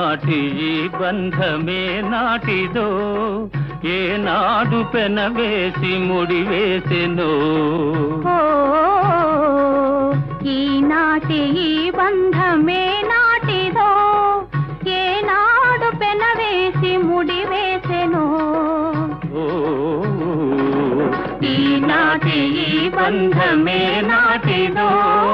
ఈనాటి ఈ బంధమే నాటిదో ఏనాడు పెనవేసి ముడివేసెనో ఓ ఈనాటి ఈ బంధమే నాటిదో ఏనాడు పెనవేసి ముడివేసెను ఓ ఈనాటి ఈ బంధమే నాటిదో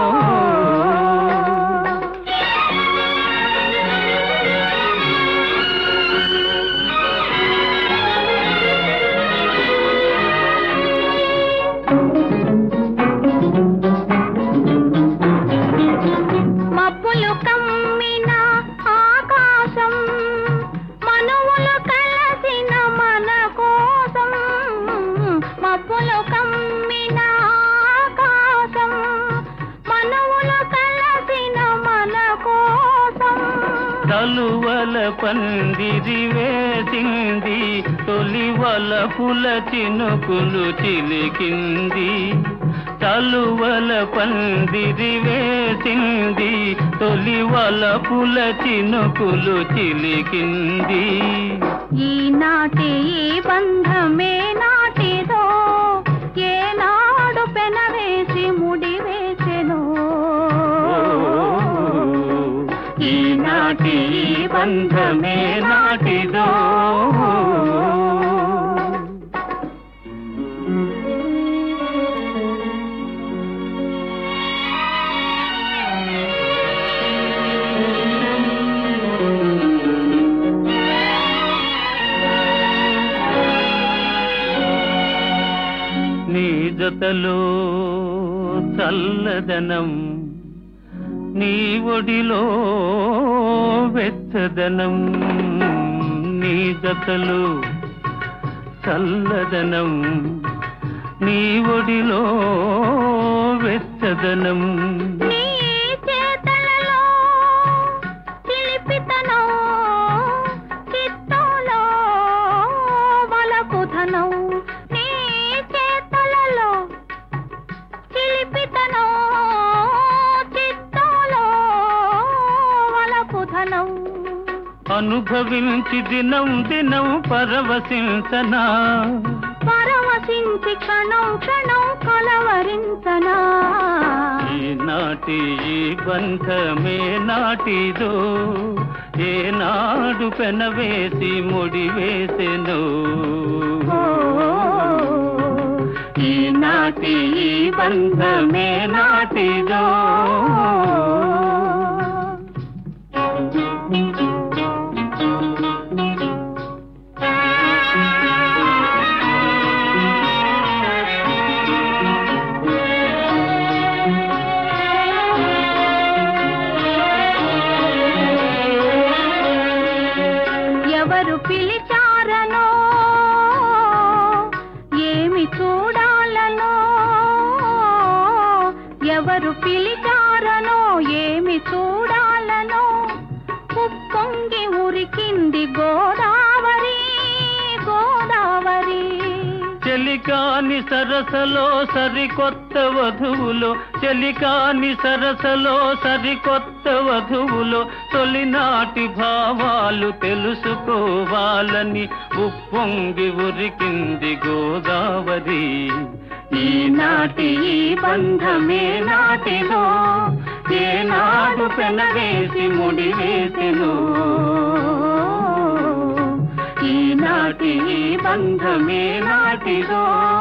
మబ్బులు కమ్మిన ఆకాశం మనువులు కలసిన మన కోసం మబ్బులు కమ్మిన ఆకాశం మనువులు కలసిన మన కోసం తలువల పందిరి వేసింది తొలి వలపుల చినుకులు చిలికింది తలువల పందిరి వేసింది తొలి వలపుల చినుకులు చిలికింది ఈనాటి ఈ బంధమే నాటిదో ఏనాడు పెనవేసి ముడివేసెను ఈనాటి ఈ బంధమే నాటిదో నీ జతలో చల్లదనం నీ ఒడిలో వెచ్చదనం నీ జతలో చల్లదనం నీ ఒడిలో వెచ్చదనం నీ చేతలలో చిలిపితనం చిత్తంలో వలపుధనం నీ చేతలలో చిలిపితనం చిత్తంలో వలపుధనం అనుభవించి దినం దినం పరవశించనా పరవశించి క్షణం క్షణం కలవరించనా ఈనాటి ఈ బంధమే నాటిదో ఏనాడు పెనవేసి ముడివేసెను ఓ, ఈనాటి ఈ బంధమే నాటిదో ఎవరు పిలిచారనో ఏమి చూడాలనో ఎవరు పిలిచారనో ఏమి చూడాలనో ఉప్పొంగి ఉరికింది గోదావరి గోదావరి చెలికాని సరసలో సరికొత్త వధువులో చెలికాని సరసలో సరికొత్త వధువులో తొలినాటి భావాలు తెలుసుకోవాలని ఉప్పొంగి ఉరికింది గోదావరి ఈనాటి ఈ బంధమే నాటిదో ఏనాడు పెనవేసి ముడివేసెను ఈనాటి ఈ బంధమే నాటిదో